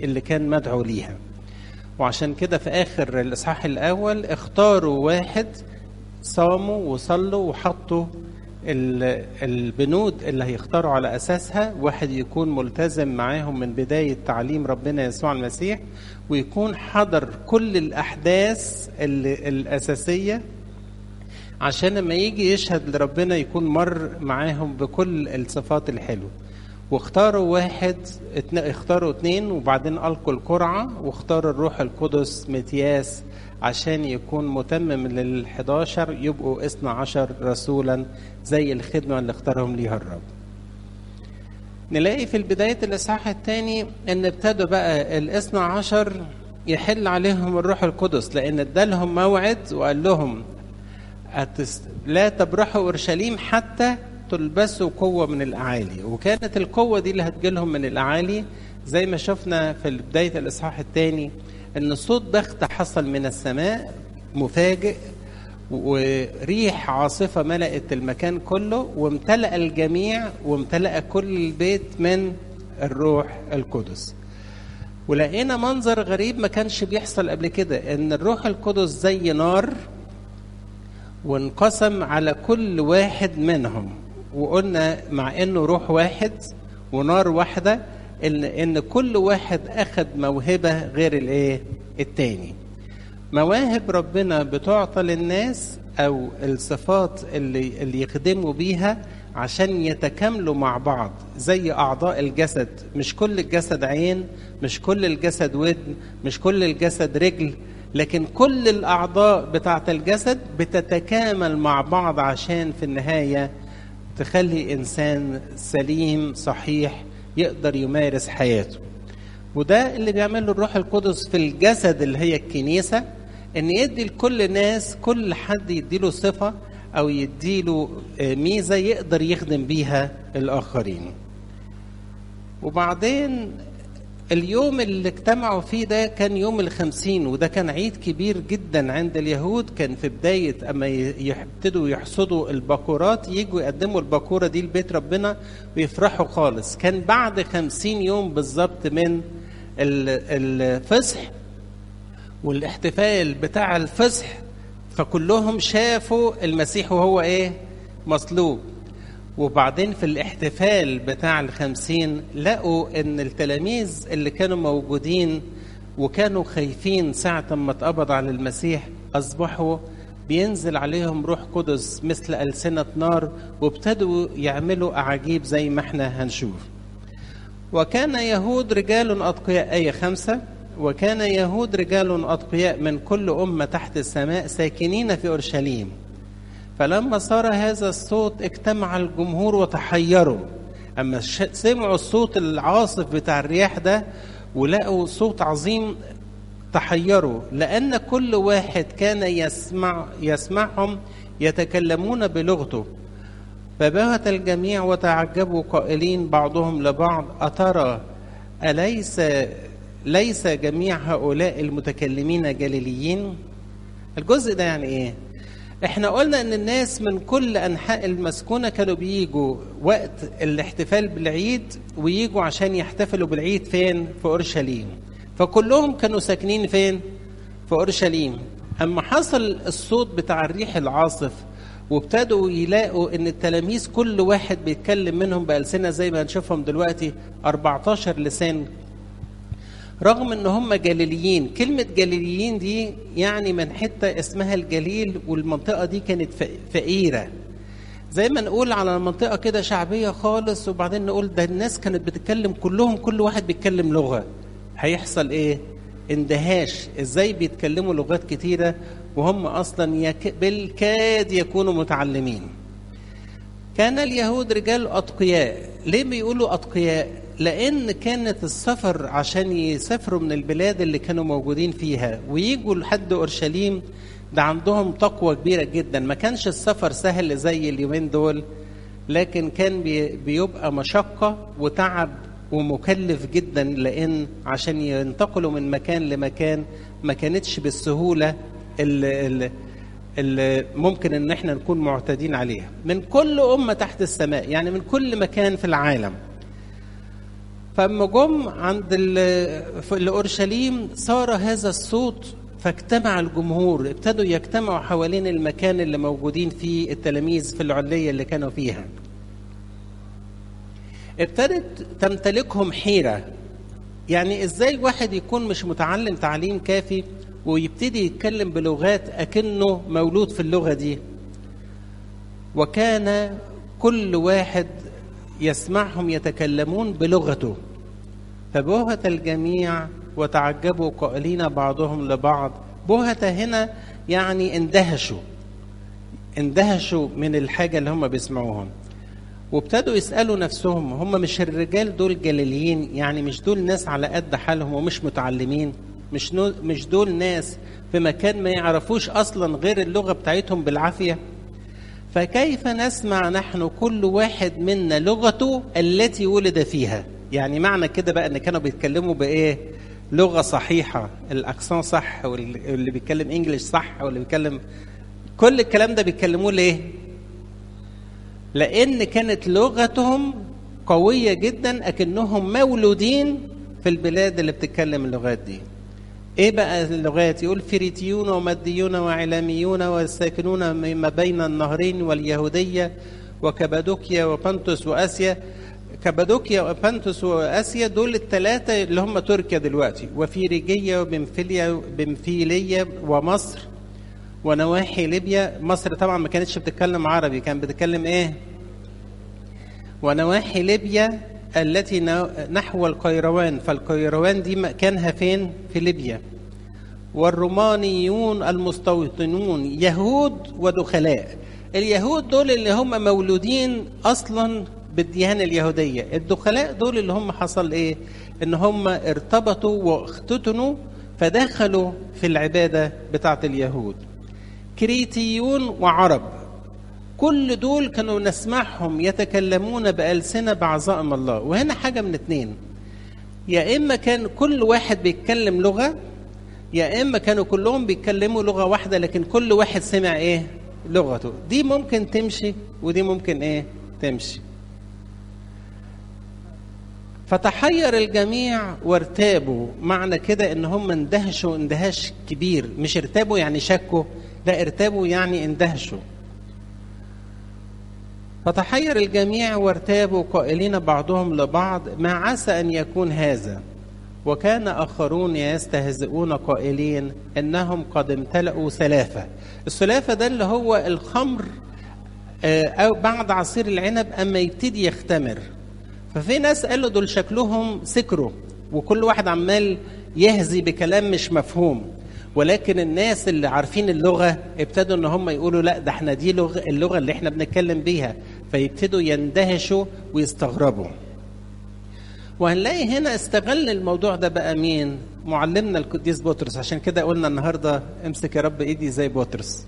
اللي كان مدعو ليها وعشان كده في آخر الإصحاح الأول اختاروا واحد صاموا وصلوا وحطوا البنود اللي هيختاروا على أساسها واحد يكون ملتزم معاهم من بداية تعليم ربنا يسوع المسيح ويكون حضر كل الأحداث الأساسية عشان لما يجي يشهد لربنا يكون مر معاهم بكل الصفات الحلوه واختاروا واحد اتن... اختاروا اتنين وبعدين ألقوا القرعة واختاروا الروح القدس متياس عشان يكون متمم لل11 يبقوا اثنا عشر رسولا زي الخدمة اللي اختارهم ليها الرب نلاقي في بداية الإصحاح الثاني إن ابتدوا بقى الاثنى عشر يحل عليهم الروح القدس لأن ادالهم موعد وقال لهم لا تبرحوا أورشليم حتى تلبسوا قوة من الأعالي وكانت القوة دي اللي هتجيلهم من الأعالي زي ما شفنا في بداية الإصحاح الثاني إن صوت بخت حصل من السماء مفاجئ وريح عاصفة ملأت المكان كله وامتلأ الجميع وامتلأ كل البيت من الروح القدس ولقينا منظر غريب ما كانش بيحصل قبل كده ان الروح القدس زي نار وانقسم على كل واحد منهم وقلنا مع انه روح واحد ونار واحده ان ان كل واحد اخذ موهبه غير الايه التاني مواهب ربنا بتعطى للناس او الصفات اللي اللي يخدموا بيها عشان يتكاملوا مع بعض زي اعضاء الجسد مش كل الجسد عين مش كل الجسد ودن مش كل الجسد رجل لكن كل الاعضاء بتاعه الجسد بتتكامل مع بعض عشان في النهايه تخلي انسان سليم صحيح يقدر يمارس حياته وده اللي بيعمله الروح القدس في الجسد اللي هي الكنيسه ان يدي لكل ناس كل حد يديله صفه او يديله ميزه يقدر يخدم بيها الاخرين وبعدين اليوم اللي اجتمعوا فيه ده كان يوم الخمسين وده كان عيد كبير جدا عند اليهود كان في بداية أما يبتدوا يحصدوا البكورات يجوا يقدموا البكورة دي لبيت ربنا ويفرحوا خالص كان بعد خمسين يوم بالظبط من الفصح والاحتفال بتاع الفصح فكلهم شافوا المسيح وهو ايه مصلوب وبعدين في الاحتفال بتاع الخمسين لقوا ان التلاميذ اللي كانوا موجودين وكانوا خايفين ساعة ما اتقبض على المسيح أصبحوا بينزل عليهم روح قدس مثل ألسنة نار وابتدوا يعملوا أعاجيب زي ما احنا هنشوف وكان يهود رجال أتقياء آية خمسة وكان يهود رجال أتقياء من كل أمة تحت السماء ساكنين في أورشليم فلما صار هذا الصوت اجتمع الجمهور وتحيروا اما سمعوا الصوت العاصف بتاع الرياح ده ولقوا صوت عظيم تحيروا لان كل واحد كان يسمع يسمعهم يتكلمون بلغته فبهت الجميع وتعجبوا قائلين بعضهم لبعض اترى اليس ليس جميع هؤلاء المتكلمين جليليين الجزء ده يعني ايه احنا قلنا ان الناس من كل انحاء المسكونه كانوا بيجوا وقت الاحتفال بالعيد ويجوا عشان يحتفلوا بالعيد فين في اورشليم فكلهم كانوا ساكنين فين في اورشليم اما حصل الصوت بتاع الريح العاصف وابتدوا يلاقوا ان التلاميذ كل واحد بيتكلم منهم بألسنة زي ما هنشوفهم دلوقتي 14 لسان رغم ان هم جليليين كلمة جليليين دي يعني من حتة اسمها الجليل والمنطقة دي كانت فقيرة زي ما نقول على منطقة كده شعبية خالص وبعدين نقول ده الناس كانت بتتكلم كلهم كل واحد بيتكلم لغة هيحصل ايه اندهاش ازاي بيتكلموا لغات كتيرة وهم اصلا يك... بالكاد يكونوا متعلمين كان اليهود رجال اتقياء ليه بيقولوا اتقياء لان كانت السفر عشان يسافروا من البلاد اللي كانوا موجودين فيها ويجوا لحد اورشليم ده عندهم تقوى كبيره جدا ما كانش السفر سهل زي اليومين دول لكن كان بيبقى مشقه وتعب ومكلف جدا لان عشان ينتقلوا من مكان لمكان ما كانتش بالسهوله اللي, اللي ممكن ان احنا نكون معتادين عليها من كل امه تحت السماء يعني من كل مكان في العالم فاما جم عند في الاورشليم صار هذا الصوت فاجتمع الجمهور ابتدوا يجتمعوا حوالين المكان اللي موجودين فيه التلاميذ في العليه اللي كانوا فيها ابتدت تمتلكهم حيره يعني ازاي واحد يكون مش متعلم تعليم كافي ويبتدي يتكلم بلغات اكنه مولود في اللغه دي وكان كل واحد يسمعهم يتكلمون بلغته فبهت الجميع وتعجبوا قائلين بعضهم لبعض بهت هنا يعني اندهشوا اندهشوا من الحاجة اللي هم بيسمعوها وابتدوا يسألوا نفسهم هم مش الرجال دول جليليين يعني مش دول ناس على قد حالهم ومش متعلمين مش نو مش دول ناس في مكان ما يعرفوش أصلا غير اللغة بتاعتهم بالعافية فكيف نسمع نحن كل واحد منا لغته التي ولد فيها يعني معنى كده بقى ان كانوا بيتكلموا بايه لغه صحيحه الاكسون صح واللي بيتكلم انجليش صح واللي بيتكلم كل الكلام ده بيتكلموه ليه لان كانت لغتهم قويه جدا اكنهم مولودين في البلاد اللي بتتكلم اللغات دي ايه بقى اللغات يقول فريتيون ومديون وعلاميون والساكنون ما بين النهرين واليهوديه وكبادوكيا وبنطس واسيا كبادوكيا وبنطس واسيا دول الثلاثه اللي هم تركيا دلوقتي وفيريجيه وبنفيليا بنفيليه ومصر ونواحي ليبيا مصر طبعا ما كانتش بتتكلم عربي كانت بتتكلم ايه ونواحي ليبيا التي نحو القيروان فالقيروان دي مكانها فين في ليبيا والرومانيون المستوطنون يهود ودخلاء اليهود دول اللي هم مولودين اصلا بالديانه اليهوديه الدخلاء دول اللي هم حصل ايه ان هم ارتبطوا واختتنوا فدخلوا في العباده بتاعه اليهود كريتيون وعرب كل دول كانوا نسمعهم يتكلمون بألسنة بعظائم الله وهنا حاجة من اتنين يا إما كان كل واحد بيتكلم لغة يا إما كانوا كلهم بيتكلموا لغة واحدة لكن كل واحد سمع إيه لغته دي ممكن تمشي ودي ممكن إيه تمشي فتحير الجميع وارتابوا معنى كده ان هم اندهشوا اندهاش كبير مش ارتابوا يعني شكوا لا ارتابوا يعني اندهشوا فتحير الجميع وارتابوا قائلين بعضهم لبعض ما عسى ان يكون هذا وكان اخرون يستهزئون قائلين انهم قد امتلأوا سلافه السلافه ده اللي هو الخمر او بعد عصير العنب اما يبتدي يختمر ففي ناس قالوا دول شكلهم سكروا وكل واحد عمال يهزي بكلام مش مفهوم ولكن الناس اللي عارفين اللغة ابتدوا ان هم يقولوا لا ده احنا دي لغة اللغة اللي احنا بنتكلم بيها فيبتدوا يندهشوا ويستغربوا وهنلاقي هنا استغل الموضوع ده بقى مين معلمنا القديس بطرس عشان كده قلنا النهارده امسك يا رب ايدي زي بطرس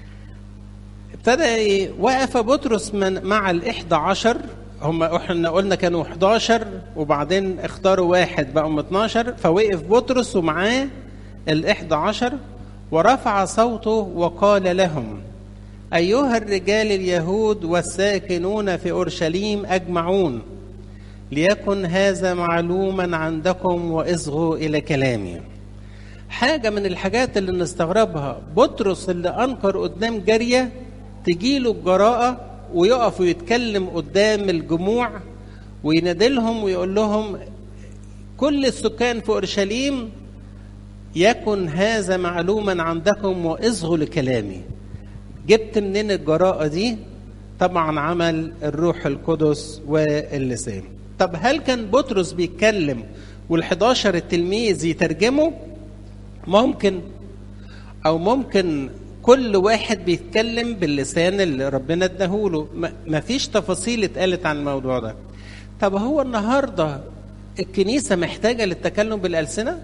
ابتدى وقف بطرس من مع الاحدى عشر هم احنا قلنا كانوا 11 وبعدين اختاروا واحد بقوا 12 فوقف بطرس ومعاه الإحدى عشر ورفع صوته وقال لهم أيها الرجال اليهود والساكنون في أورشليم أجمعون ليكن هذا معلوما عندكم واصغوا إلى كلامي حاجة من الحاجات اللي نستغربها بطرس اللي أنكر قدام جارية تجيله الجراءة ويقف ويتكلم قدام الجموع وينادلهم ويقول لهم كل السكان في أورشليم يكن هذا معلوما عندكم واصغوا لكلامي جبت منين الجراءة دي طبعا عمل الروح القدس واللسان طب هل كان بطرس بيتكلم وال11 التلميذ يترجموا ممكن او ممكن كل واحد بيتكلم باللسان اللي ربنا اداهوله ما فيش تفاصيل اتقالت عن الموضوع ده طب هو النهارده الكنيسه محتاجه للتكلم بالالسنه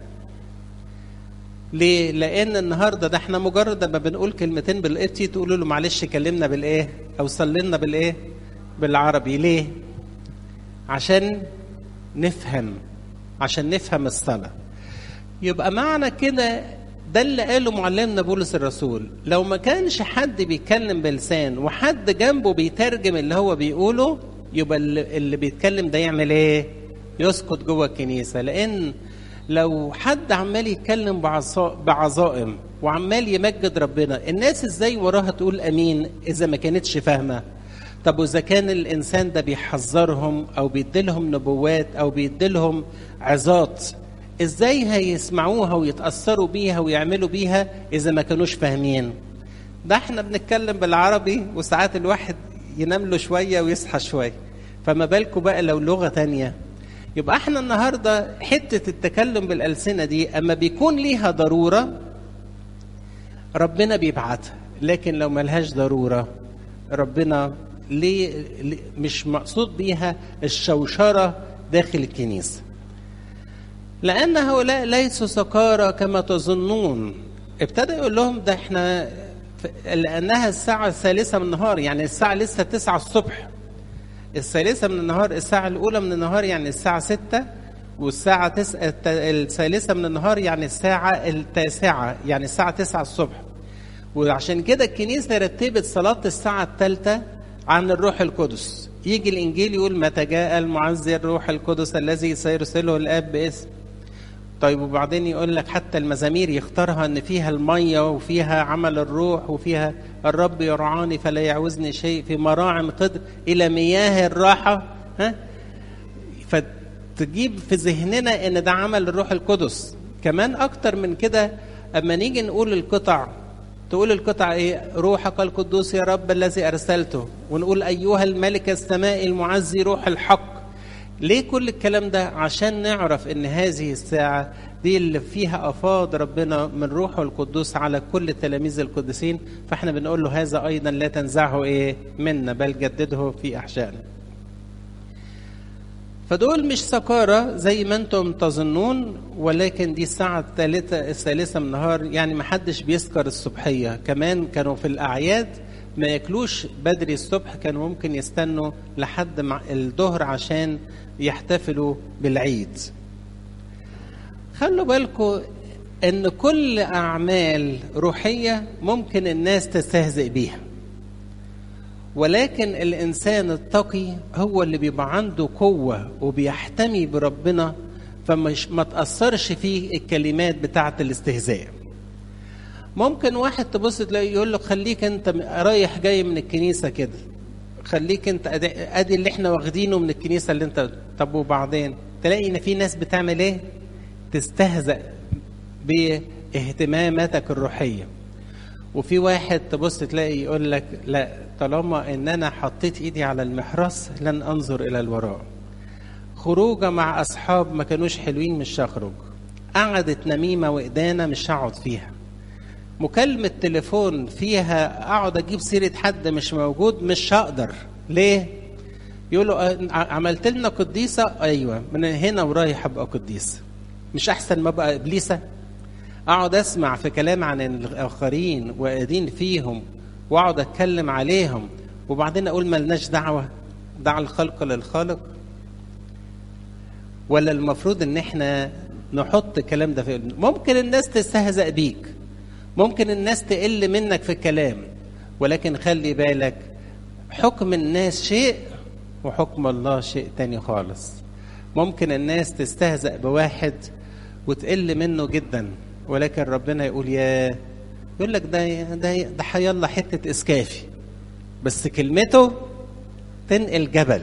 ليه؟ لأن النهارده ده احنا مجرد ما بنقول كلمتين بالقبطي تقولوا له معلش كلمنا بالإيه؟ أو صلينا بالإيه؟ بالعربي، ليه؟ عشان نفهم عشان نفهم الصلاة. يبقى معنى كده ده اللي قاله معلمنا بولس الرسول، لو ما كانش حد بيتكلم بلسان وحد جنبه بيترجم اللي هو بيقوله يبقى اللي بيتكلم ده يعمل إيه؟ يسقط جوه الكنيسة لأن لو حد عمال يتكلم بعظائم وعمال يمجد ربنا الناس ازاي وراها تقول امين اذا ما كانتش فاهمه طب واذا كان الانسان ده بيحذرهم او بيديلهم نبوات او بيديلهم عظات ازاي هيسمعوها ويتاثروا بيها ويعملوا بيها اذا ما كانوش فاهمين ده احنا بنتكلم بالعربي وساعات الواحد ينام له شويه ويصحى شويه فما بالكم بقى لو لغه تانية يبقى احنا النهارده حته التكلم بالالسنه دي اما بيكون ليها ضروره ربنا بيبعتها لكن لو ملهاش ضروره ربنا ليه مش مقصود بيها الشوشره داخل الكنيسه لان هؤلاء ليسوا سكارى كما تظنون ابتدى يقول لهم ده احنا لانها الساعه الثالثه من النهار يعني الساعه لسه 9 الصبح الثالثة من النهار الساعة الأولى من النهار يعني الساعة ستة والساعة تس... الثالثة من النهار يعني الساعة التاسعة يعني الساعة تسعة الصبح وعشان كده الكنيسة رتبت صلاة الساعة الثالثة عن الروح القدس يجي الإنجيل يقول متى جاء المعزي الروح القدس الذي سيرسله الآب باسم طيب وبعدين يقول لك حتى المزامير يختارها ان فيها الميه وفيها عمل الروح وفيها الرب يرعاني فلا يعوزني شيء في مراع قدر الى مياه الراحه ها فتجيب في ذهننا ان ده عمل الروح القدس كمان اكتر من كده اما نيجي نقول القطع تقول القطع ايه روحك القدوس يا رب الذي ارسلته ونقول ايها الملك السماء المعزي روح الحق ليه كل الكلام ده عشان نعرف ان هذه الساعة دي اللي فيها أفاض ربنا من روحه القدوس على كل التلاميذ القديسين فاحنا بنقول له هذا أيضا لا تنزعه إيه منا بل جدده في أحشائنا فدول مش سكارى زي ما انتم تظنون ولكن دي الساعة الثالثة الثالثة من النهار يعني ما حدش بيسكر الصبحية كمان كانوا في الأعياد ما ياكلوش بدري الصبح كانوا ممكن يستنوا لحد مع الظهر عشان يحتفلوا بالعيد خلوا بالكم ان كل اعمال روحيه ممكن الناس تستهزئ بيها ولكن الانسان التقي هو اللي بيبقى عنده قوه وبيحتمي بربنا فمش ما تاثرش فيه الكلمات بتاعه الاستهزاء ممكن واحد تبص تلاقي يقول لك خليك انت رايح جاي من الكنيسه كده خليك انت ادي اللي احنا واخدينه من الكنيسه اللي انت طب وبعدين تلاقي ان في ناس بتعمل ايه تستهزأ باهتماماتك الروحيه وفي واحد تبص تلاقي يقول لك لا طالما ان انا حطيت ايدي على المحرس لن انظر الى الوراء خروجه مع اصحاب ما كانوش حلوين مش هخرج قعدت نميمه وإدانة مش هقعد فيها مكالمة تليفون فيها أقعد أجيب سيرة حد مش موجود مش هقدر ليه؟ يقولوا عملت لنا قديسة أيوة من هنا ورايح أبقى قديسة مش أحسن ما أبقى إبليسة أقعد أسمع في كلام عن الآخرين وأدين فيهم وأقعد أتكلم عليهم وبعدين أقول ملناش دعوة دع الخلق للخالق ولا المفروض إن إحنا نحط الكلام ده في ممكن الناس تستهزأ بيك ممكن الناس تقل منك في الكلام ولكن خلي بالك حكم الناس شيء وحكم الله شيء تاني خالص ممكن الناس تستهزأ بواحد وتقل منه جدا ولكن ربنا يقول يا يقول لك ده ده ده حيلا حته اسكافي بس كلمته تنقل جبل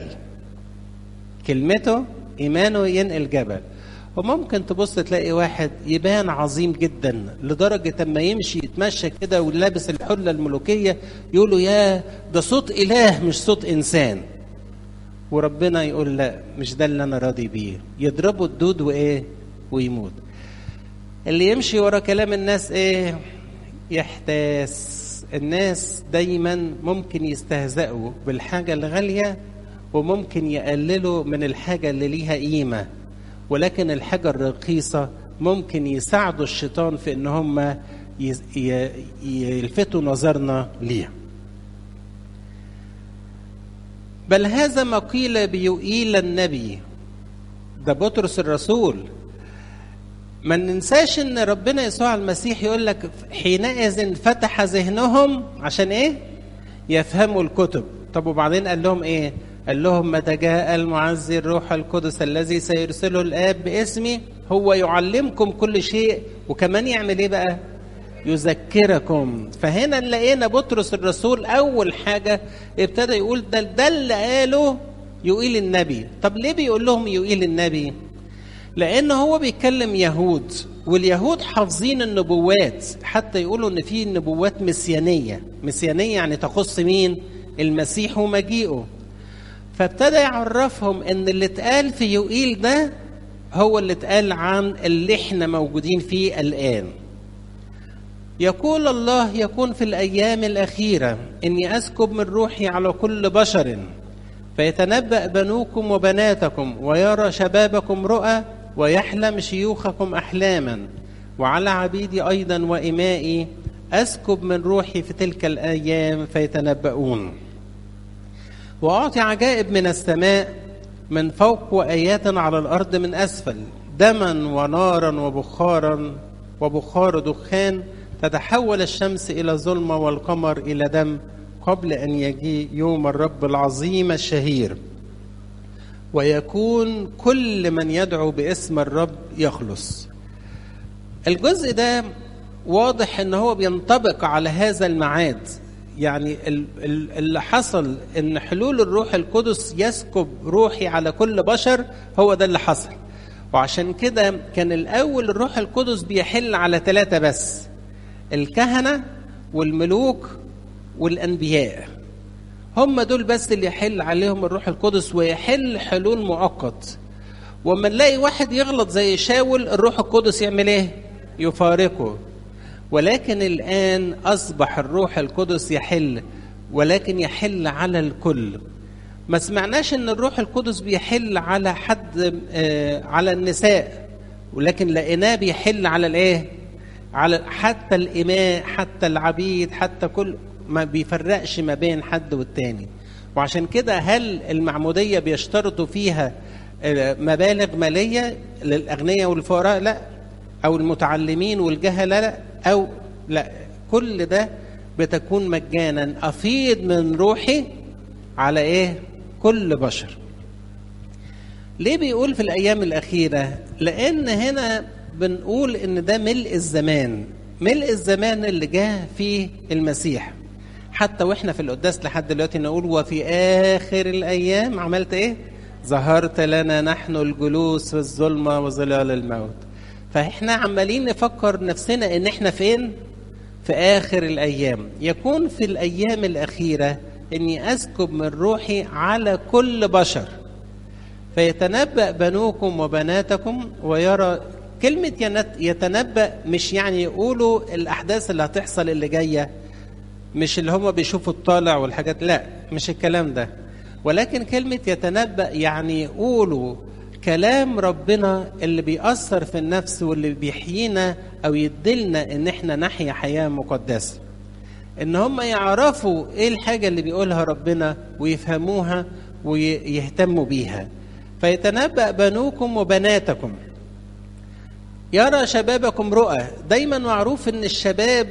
كلمته ايمانه ينقل جبل وممكن تبص تلاقي واحد يبان عظيم جدا لدرجة اما يمشي يتمشى كده ولابس الحلة الملوكية يقولوا يا ده صوت إله مش صوت إنسان وربنا يقول لا مش ده اللي أنا راضي بيه يضربوا الدود وإيه ويموت اللي يمشي ورا كلام الناس إيه يحتاس الناس دايما ممكن يستهزئوا بالحاجة الغالية وممكن يقللوا من الحاجة اللي ليها قيمة ولكن الحاجة الرخيصة ممكن يساعدوا الشيطان في ان هم يلفتوا نظرنا ليها بل هذا ما قيل بيوئيل النبي ده بطرس الرسول ما ننساش ان ربنا يسوع المسيح يقول لك حينئذ فتح ذهنهم عشان ايه يفهموا الكتب طب وبعدين قال لهم ايه قال لهم متى جاء المعزي الروح القدس الذي سيرسله الآب باسمي هو يعلمكم كل شيء وكمان يعمل ايه بقى يذكركم فهنا لقينا بطرس الرسول اول حاجه ابتدى يقول ده ده اللي قاله يقيل النبي طب ليه بيقول لهم يقيل النبي لان هو بيتكلم يهود واليهود حافظين النبوات حتى يقولوا ان في نبوات مسيانيه مسيانيه يعني تخص مين المسيح ومجيئه فابتدى يعرفهم ان اللي اتقال في يوئيل ده هو اللي اتقال عن اللي احنا موجودين فيه الان يقول الله يكون في الايام الاخيره اني اسكب من روحي على كل بشر فيتنبأ بنوكم وبناتكم ويرى شبابكم رؤى ويحلم شيوخكم أحلاما وعلى عبيدي أيضا وإمائي أسكب من روحي في تلك الأيام فيتنبؤون وأعطي عجائب من السماء من فوق وآيات على الأرض من أسفل دما ونارا وبخارا وبخار دخان تتحول الشمس إلى ظلمة والقمر إلى دم قبل أن يجي يوم الرب العظيم الشهير ويكون كل من يدعو باسم الرب يخلص الجزء ده واضح ان هو بينطبق على هذا الميعاد يعني اللي حصل ان حلول الروح القدس يسكب روحي على كل بشر هو ده اللي حصل وعشان كده كان الاول الروح القدس بيحل على ثلاثه بس الكهنه والملوك والانبياء هم دول بس اللي يحل عليهم الروح القدس ويحل حلول مؤقت وما نلاقي واحد يغلط زي شاول الروح القدس يعمل ايه يفارقه ولكن الان اصبح الروح القدس يحل ولكن يحل على الكل ما سمعناش ان الروح القدس بيحل على حد آه على النساء ولكن لقيناه بيحل على الايه على حتى الاماء حتى العبيد حتى كل ما بيفرقش ما بين حد والتاني وعشان كده هل المعمودية بيشترطوا فيها مبالغ مالية للأغنياء والفقراء لا أو المتعلمين والجهلة لا أو لا كل ده بتكون مجانا أفيض من روحي على إيه كل بشر ليه بيقول في الأيام الأخيرة لأن هنا بنقول إن ده ملء الزمان ملء الزمان اللي جاء فيه المسيح حتى واحنا في القداس لحد دلوقتي نقول وفي اخر الايام عملت ايه ظهرت لنا نحن الجلوس في الظلمه وظلال الموت فاحنا عمالين نفكر نفسنا ان احنا فين في اخر الايام يكون في الايام الاخيره اني اسكب من روحي على كل بشر فيتنبأ بنوكم وبناتكم ويرى كلمة يتنبأ مش يعني يقولوا الأحداث اللي هتحصل اللي جاية مش اللي هم بيشوفوا الطالع والحاجات لا مش الكلام ده ولكن كلمة يتنبأ يعني يقولوا كلام ربنا اللي بيأثر في النفس واللي بيحيينا أو يدلنا إن إحنا نحيا حياة مقدسة إن هم يعرفوا إيه الحاجة اللي بيقولها ربنا ويفهموها ويهتموا بيها فيتنبأ بنوكم وبناتكم يرى شبابكم رؤى دايما معروف ان الشباب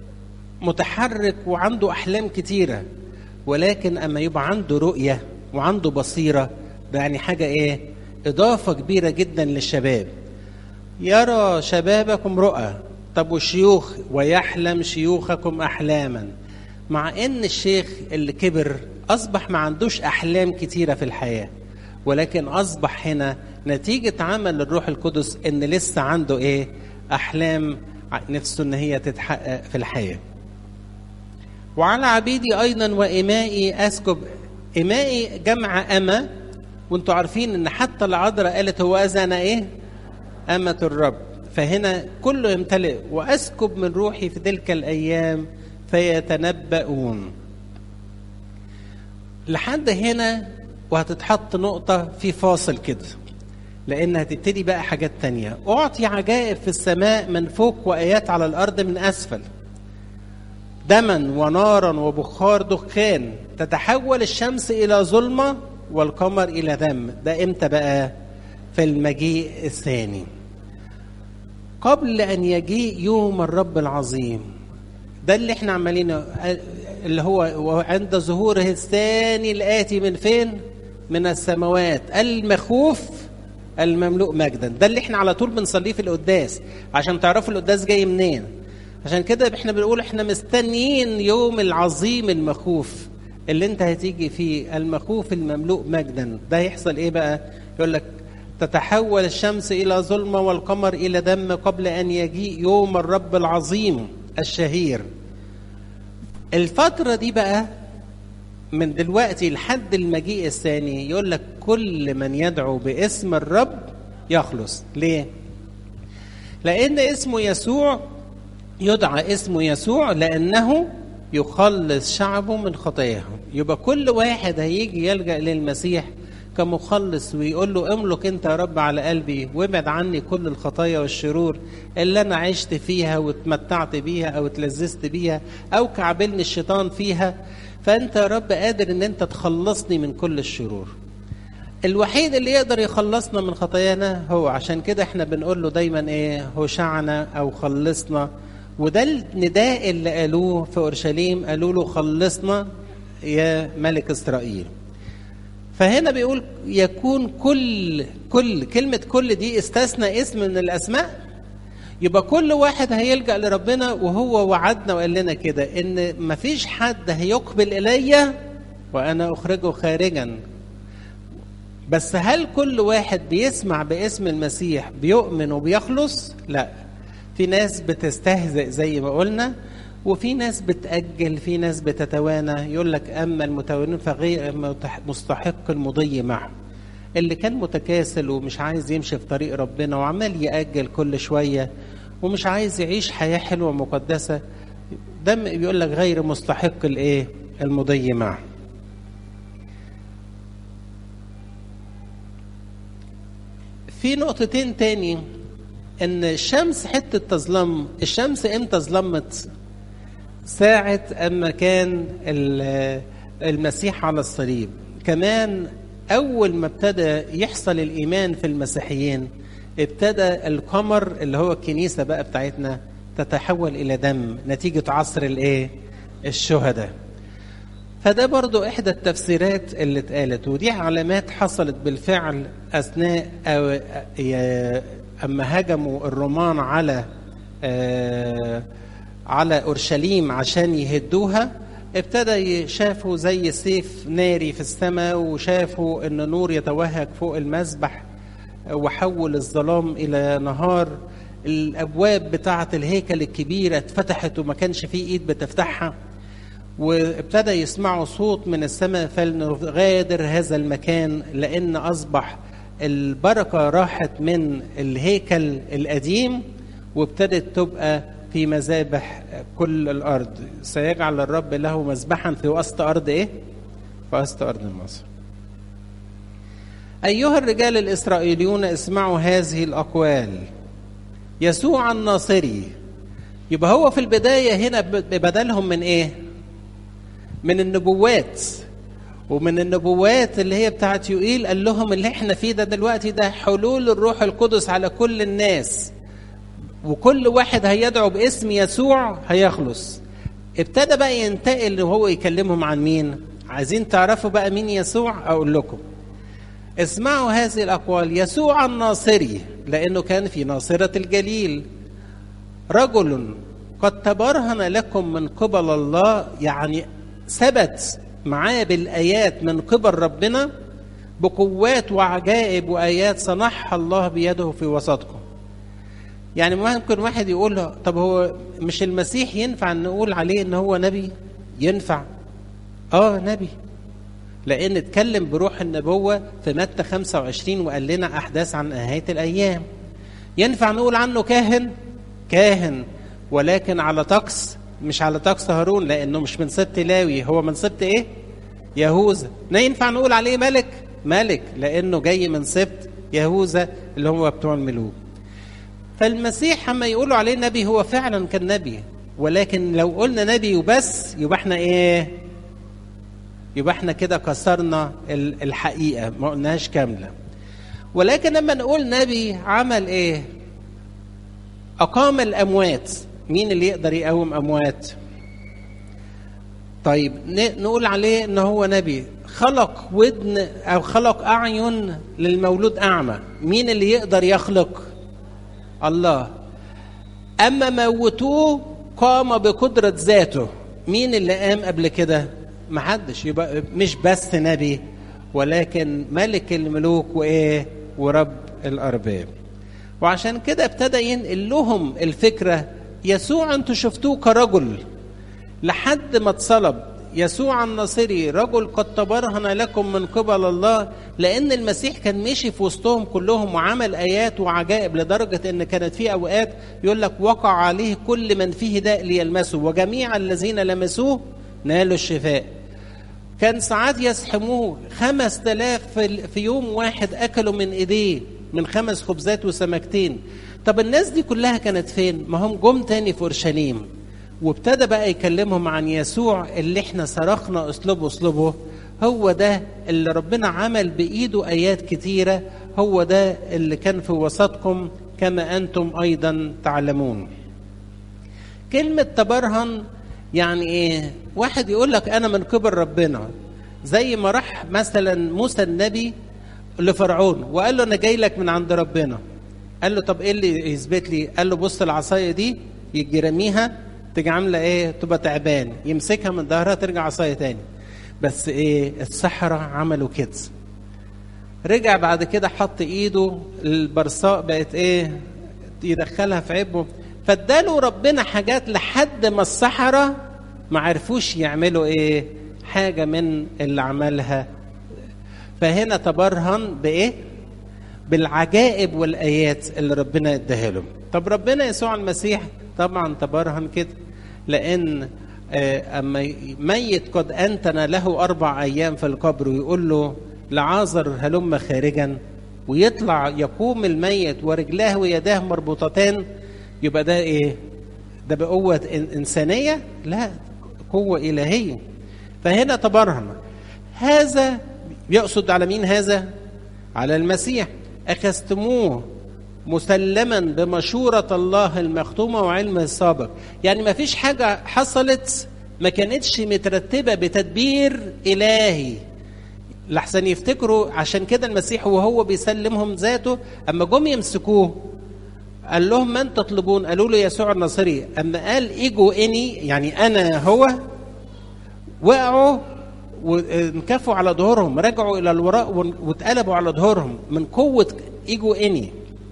متحرك وعنده احلام كتيره ولكن اما يبقى عنده رؤيه وعنده بصيره ده يعني حاجه ايه اضافه كبيره جدا للشباب يرى شبابكم رؤى طب والشيوخ ويحلم شيوخكم احلاما مع ان الشيخ اللي كبر اصبح ما عندوش احلام كتيره في الحياه ولكن اصبح هنا نتيجه عمل الروح القدس ان لسه عنده ايه احلام نفسه ان هي تتحقق في الحياه وعلى عبيدي ايضا وامائي اسكب امائي جمع اما وانتوا عارفين ان حتى العذراء قالت هو اذن ايه امه الرب فهنا كله يمتلئ واسكب من روحي في تلك الايام فيتنبؤون لحد هنا وهتتحط نقطة في فاصل كده لأن هتبتدي بقى حاجات تانية أعطي عجائب في السماء من فوق وآيات على الأرض من أسفل دما ونارا وبخار دخان تتحول الشمس إلى ظلمة والقمر إلى دم ده إمتى بقى في المجيء الثاني قبل أن يجيء يوم الرب العظيم ده اللي احنا عمالين اللي هو عند ظهوره الثاني الآتي من فين؟ من السماوات المخوف المملوء مجدا ده اللي احنا على طول بنصليه في القداس عشان تعرفوا القداس جاي منين عشان كده احنا بنقول احنا مستنيين يوم العظيم المخوف اللي انت هتيجي فيه المخوف المملوء مجدا ده هيحصل ايه بقى يقول لك تتحول الشمس الى ظلمه والقمر الى دم قبل ان يجيء يوم الرب العظيم الشهير الفتره دي بقى من دلوقتي لحد المجيء الثاني يقول لك كل من يدعو باسم الرب يخلص ليه لان اسمه يسوع يدعى اسمه يسوع لانه يخلص شعبه من خطاياهم يبقى كل واحد هيجي يلجا للمسيح كمخلص ويقول له املك انت يا رب على قلبي وابعد عني كل الخطايا والشرور اللي انا عشت فيها واتمتعت بيها او اتلذذت بيها او كعبلني الشيطان فيها فانت يا رب قادر ان انت تخلصني من كل الشرور الوحيد اللي يقدر يخلصنا من خطايانا هو عشان كده احنا بنقول له دايما ايه هوشعنا او خلصنا وده النداء اللي قالوه في اورشليم قالوا له خلصنا يا ملك اسرائيل فهنا بيقول يكون كل كل كلمة كل دي استثنى اسم من الأسماء يبقى كل واحد هيلجأ لربنا وهو وعدنا وقال لنا كده إن مفيش حد هيقبل إلي وأنا أخرجه خارجا بس هل كل واحد بيسمع باسم المسيح بيؤمن وبيخلص؟ لا في ناس بتستهزئ زي ما قلنا وفي ناس بتأجل في ناس بتتوانى يقول لك أما المتوانون فغير مستحق المضي معه اللي كان متكاسل ومش عايز يمشي في طريق ربنا وعمال يأجل كل شوية ومش عايز يعيش حياة حلوة مقدسة ده بيقول لك غير مستحق الايه المضي معه في نقطتين تاني ان الشمس حته تظلم الشمس امتى ظلمت ساعة أما كان المسيح على الصليب كمان أول ما ابتدى يحصل الإيمان في المسيحيين ابتدى القمر اللي هو الكنيسة بقى بتاعتنا تتحول إلى دم نتيجة عصر الإيه؟ الشهداء فده برضو إحدى التفسيرات اللي اتقالت ودي علامات حصلت بالفعل أثناء أو أما هجموا الرومان على آه على اورشليم عشان يهدوها ابتدى شافوا زي سيف ناري في السماء وشافوا ان نور يتوهج فوق المسبح وحول الظلام الى نهار الابواب بتاعه الهيكل الكبيره اتفتحت وما كانش فيه ايد بتفتحها وابتدى يسمعوا صوت من السماء فلنغادر هذا المكان لان اصبح البركه راحت من الهيكل القديم وابتدت تبقى في مذابح كل الارض سيجعل الرب له مذبحا في وسط ارض ايه في وسط ارض مصر ايها الرجال الاسرائيليون اسمعوا هذه الاقوال يسوع الناصري يبقى هو في البدايه هنا بدلهم من ايه من النبوات ومن النبوات اللي هي بتاعت يوئيل قال لهم اللي احنا فيه ده دلوقتي ده حلول الروح القدس على كل الناس وكل واحد هيدعو باسم يسوع هيخلص ابتدى بقى ينتقل وهو يكلمهم عن مين عايزين تعرفوا بقى مين يسوع اقول لكم اسمعوا هذه الاقوال يسوع الناصري لانه كان في ناصره الجليل رجل قد تبرهن لكم من قبل الله يعني ثبت معاه بالايات من قبل ربنا بقوات وعجائب وايات صنعها الله بيده في وسطكم يعني ممكن واحد يقول له طب هو مش المسيح ينفع نقول عليه ان هو نبي ينفع اه نبي لان اتكلم بروح النبوة في متى 25 وقال لنا احداث عن نهاية الايام ينفع نقول عنه كاهن كاهن ولكن على طقس مش على طقس هارون لانه مش من سبط لاوي هو من سبط ايه يهوذا لا ينفع نقول عليه ملك ملك لانه جاي من سبط يهوذا اللي هم بتوع الملوك فالمسيح اما يقولوا عليه نبي هو فعلا كان نبي ولكن لو قلنا نبي وبس يبقى احنا ايه يبقى احنا كده كسرنا الحقيقه ما قلناهاش كامله ولكن لما نقول نبي عمل ايه اقام الاموات مين اللي يقدر يقوم اموات طيب نقول عليه ان هو نبي خلق ودن او خلق اعين للمولود اعمى مين اللي يقدر يخلق الله اما موتوه قام بقدره ذاته مين اللي قام قبل كده محدش يبقى مش بس نبي ولكن ملك الملوك وايه ورب الارباب وعشان كده ابتدى ينقل لهم الفكره يسوع انتوا شفتوه كرجل لحد ما اتصلب يسوع الناصري رجل قد تبرهن لكم من قبل الله لان المسيح كان مشي في وسطهم كلهم وعمل ايات وعجائب لدرجه ان كانت في اوقات يقول لك وقع عليه كل من فيه داء ليلمسه وجميع الذين لمسوه نالوا الشفاء كان ساعات يسحموه خمس تلاف في يوم واحد أكلوا من إيديه من خمس خبزات وسمكتين طب الناس دي كلها كانت فين ما هم جم تاني في أورشليم وابتدى بقى يكلمهم عن يسوع اللي احنا صرخنا اسلوبه اسلوبه هو ده اللي ربنا عمل بإيده آيات كتيرة هو ده اللي كان في وسطكم كما أنتم أيضا تعلمون كلمة تبرهن يعني ايه واحد يقول لك انا من قبل ربنا زي ما راح مثلا موسى النبي لفرعون وقال له انا جاي لك من عند ربنا قال له طب ايه اللي يثبت لي قال له بص العصايه دي يجي رميها تيجي عامله ايه تبقى تعبان يمسكها من ظهرها ترجع عصايه تاني بس ايه السحره عملوا كده رجع بعد كده حط ايده البرصاء بقت ايه يدخلها في عبه فاداله ربنا حاجات لحد ما السحرة ما عرفوش يعملوا ايه حاجة من اللي عملها فهنا تبرهن بايه بالعجائب والايات اللي ربنا اداها لهم طب ربنا يسوع المسيح طبعا تبرهن كده لان اما ميت قد انتن له اربع ايام في القبر ويقول له لعازر هلم خارجا ويطلع يقوم الميت ورجلاه ويداه مربوطتان يبقى ده ايه ده بقوة إنسانية لا قوة إلهية فهنا تبرهن هذا يقصد على مين هذا على المسيح أخذتموه مسلما بمشورة الله المختومة وعلمه السابق يعني ما فيش حاجة حصلت ما كانتش مترتبة بتدبير إلهي لحسن يفتكروا عشان كده المسيح وهو بيسلمهم ذاته أما جم يمسكوه قال لهم من تطلبون قالوا له يسوع الناصري اما قال ايجوا اني يعني انا هو وقعوا وانكفوا على ظهورهم رجعوا الى الوراء واتقلبوا على ظهورهم من قوه ايجوا اني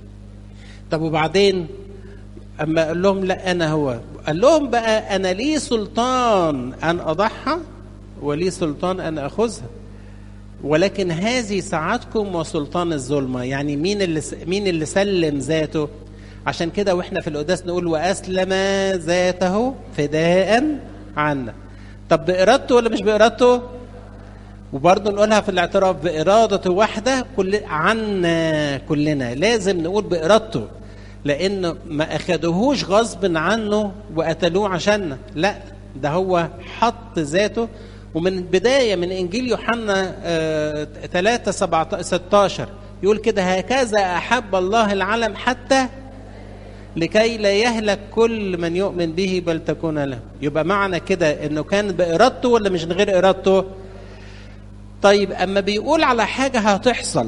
طب وبعدين اما قال لهم لا انا هو قال لهم بقى انا لي سلطان ان اضحى ولي سلطان ان اخذها ولكن هذه ساعتكم وسلطان الظلمه يعني مين اللي مين اللي سلم ذاته عشان كده واحنا في القداس نقول واسلم ذاته فداء عنا طب بارادته ولا مش بارادته وبرضه نقولها في الاعتراف بإرادة واحدة كل عنا كلنا لازم نقول بإرادته لأن ما أخدوهوش غصب عنه وقتلوه عشاننا لا ده هو حط ذاته ومن البداية من إنجيل يوحنا 3 16 يقول كده هكذا أحب الله العالم حتى لكي لا يهلك كل من يؤمن به بل تكون له يبقى معنى كده انه كان بارادته ولا مش من غير ارادته طيب اما بيقول على حاجه هتحصل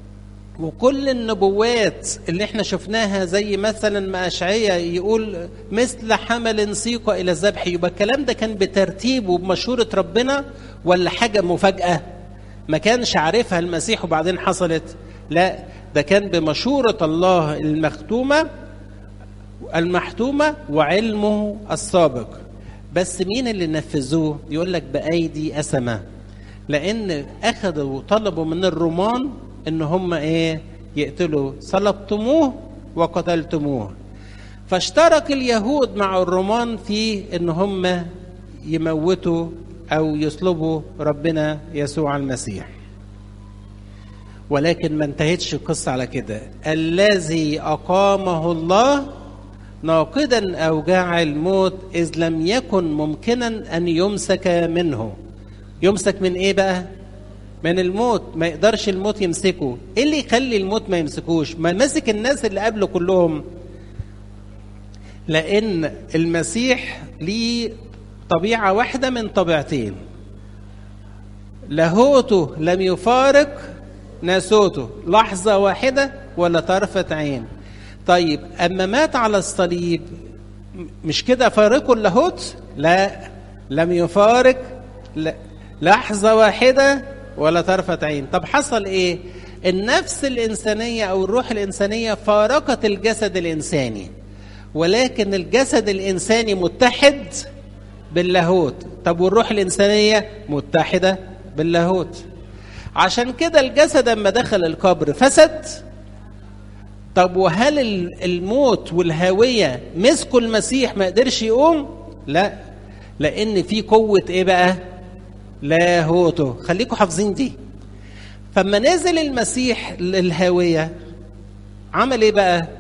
وكل النبوات اللي احنا شفناها زي مثلا ما اشعيا يقول مثل حمل سيق الى الذبح يبقى الكلام ده كان بترتيب وبمشوره ربنا ولا حاجه مفاجاه ما كانش عارفها المسيح وبعدين حصلت لا ده كان بمشوره الله المختومه المحتومة وعلمه السابق بس مين اللي نفذوه يقول لك بأيدي أسمة لأن أخذوا وطلبوا من الرومان إن هم إيه يقتلوا صلبتموه وقتلتموه فاشترك اليهود مع الرومان في إن هم يموتوا أو يصلبوا ربنا يسوع المسيح ولكن ما انتهتش القصة على كده الذي أقامه الله ناقدا اوجاع الموت اذ لم يكن ممكنا ان يمسك منه يمسك من ايه بقى من الموت ما يقدرش الموت يمسكه ايه اللي يخلي الموت ما يمسكوش ما مسك الناس اللي قبله كلهم لان المسيح ليه طبيعة واحدة من طبيعتين لاهوته لم يفارق ناسوته لحظة واحدة ولا طرفة عين طيب أما مات على الصليب مش كده فارقه اللاهوت لا لم يفارق لا لحظة واحدة ولا طرفة عين طب حصل ايه النفس الإنسانية أو الروح الإنسانية فارقت الجسد الإنساني ولكن الجسد الإنساني متحد باللاهوت طب والروح الإنسانية متحدة باللاهوت عشان كده الجسد لما دخل القبر فسد طب وهل الموت والهاوية مسكوا المسيح ما قدرش يقوم لا لأن في قوة إيه بقى لاهوته خليكم حافظين دي فما نزل المسيح للهاوية عمل ايه بقى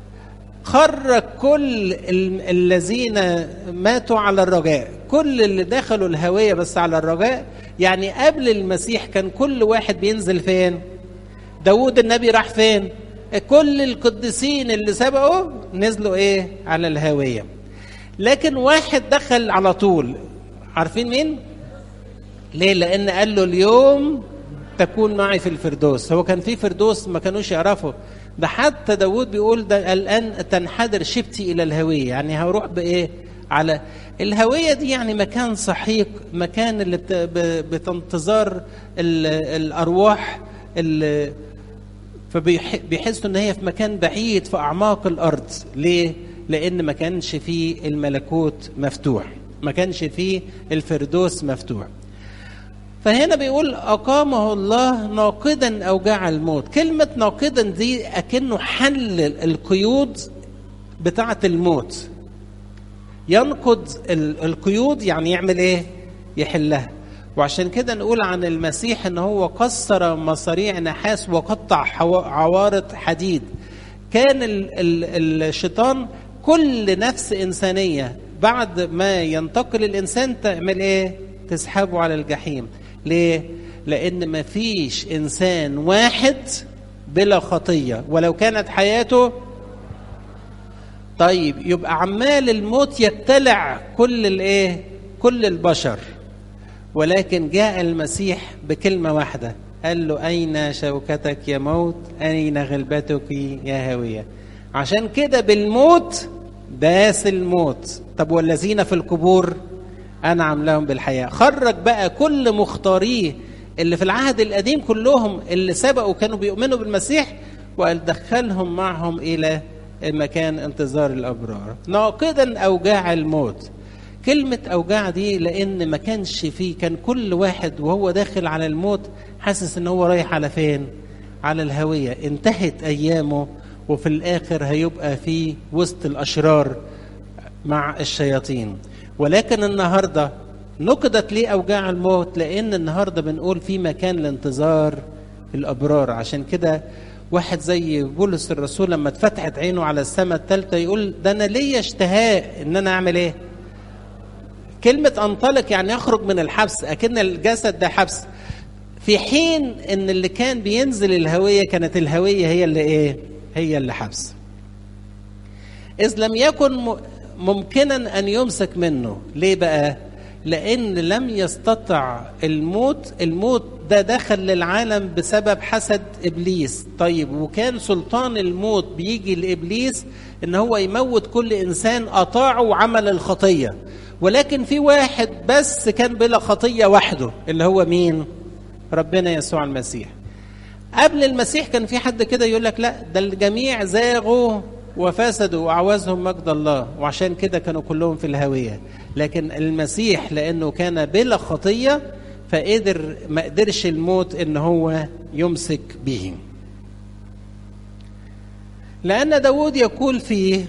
خرج كل الذين ماتوا على الرجاء كل اللي دخلوا الهوية بس على الرجاء يعني قبل المسيح كان كل واحد بينزل فين داود النبي راح فين كل القديسين اللي سبقوا نزلوا ايه على الهوية لكن واحد دخل على طول عارفين مين ليه لان قال له اليوم تكون معي في الفردوس هو كان في فردوس ما كانوش يعرفوا ده حتى داود بيقول ده الآن تنحدر شبتي إلى الهوية يعني هروح بإيه على الهوية دي يعني مكان سحيق مكان اللي بتنتظار الأرواح اللي فبيحسوا ان هي في مكان بعيد في اعماق الارض ليه لان ما كانش فيه الملكوت مفتوح ما كانش فيه الفردوس مفتوح فهنا بيقول أقامه الله ناقدا أوجاع الموت كلمة ناقدا دي أكنه حل القيود بتاعة الموت ينقض القيود يعني يعمل إيه يحلها وعشان كده نقول عن المسيح ان هو كسر مصاريع نحاس وقطع عوارض حديد كان ال ال الشيطان كل نفس انسانيه بعد ما ينتقل الانسان تعمل ايه تسحبه على الجحيم ليه؟ لأن ما فيش إنسان واحد بلا خطية ولو كانت حياته طيب يبقى عمال الموت يبتلع كل الايه؟ كل البشر ولكن جاء المسيح بكلمة واحدة قال له أين شوكتك يا موت أين غلبتك يا هاوية عشان كده بالموت داس الموت طب والذين في القبور أنعم لهم بالحياة خرج بقى كل مختاريه اللي في العهد القديم كلهم اللي سبقوا كانوا بيؤمنوا بالمسيح وقال دخلهم معهم إلى مكان انتظار الأبرار ناقدا أوجاع الموت كلمة أوجاع دي لأن ما كانش فيه كان كل واحد وهو داخل على الموت حاسس إن هو رايح على فين على الهوية انتهت أيامه وفي الآخر هيبقى في وسط الأشرار مع الشياطين ولكن النهارده نقدت ليه اوجاع الموت لان النهارده بنقول في مكان لانتظار الابرار عشان كده واحد زي بولس الرسول لما اتفتحت عينه على السماء الثالثه يقول ده انا ليا اشتهاء ان انا اعمل ايه كلمة انطلق يعني يخرج من الحبس أكن الجسد ده حبس في حين ان اللي كان بينزل الهوية كانت الهوية هي اللي ايه هي اللي حبس إذ لم يكن ممكنا ان يمسك منه ليه بقى لان لم يستطع الموت الموت ده دخل للعالم بسبب حسد ابليس طيب وكان سلطان الموت بيجي لابليس ان هو يموت كل انسان اطاعه وعمل الخطيه ولكن في واحد بس كان بلا خطيه وحده اللي هو مين ربنا يسوع المسيح قبل المسيح كان في حد كده يقول لك لا ده الجميع زاغوا وفسدوا وأعوزهم مجد الله وعشان كده كانوا كلهم في الهوية لكن المسيح لأنه كان بلا خطية فقدر ما قدرش الموت إن هو يمسك به لأن داود يقول فيه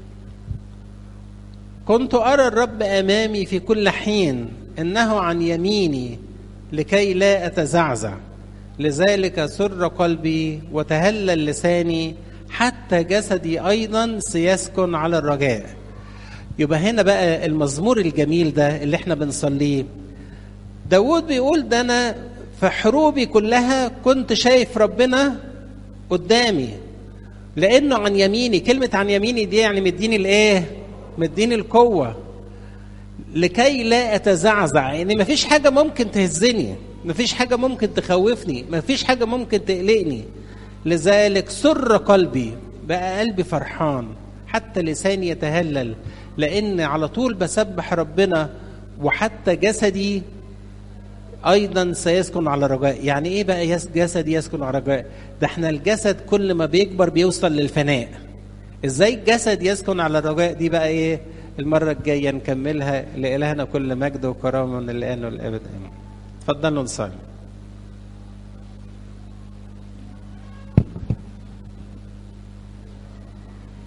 كنت أرى الرب أمامي في كل حين إنه عن يميني لكي لا أتزعزع لذلك سر قلبي وتهلل لساني حتى جسدي ايضا سيسكن على الرجاء يبقى هنا بقى المزمور الجميل ده اللي احنا بنصليه داود بيقول ده انا في حروبي كلها كنت شايف ربنا قدامي لانه عن يميني كلمه عن يميني دي يعني مديني الايه مديني القوه لكي لا اتزعزع يعني مفيش حاجه ممكن تهزني مفيش حاجه ممكن تخوفني مفيش حاجه ممكن تقلقني لذلك سر قلبي بقى قلبي فرحان حتى لساني يتهلل لان على طول بسبح ربنا وحتى جسدي ايضا سيسكن على رجاء يعني ايه بقى يس جسدي يسكن على رجاء ده احنا الجسد كل ما بيكبر بيوصل للفناء ازاي الجسد يسكن على الرجاء دي بقى ايه المره الجايه نكملها لالهنا كل مجد وكرامه من الان والابد امين اتفضلوا نصلي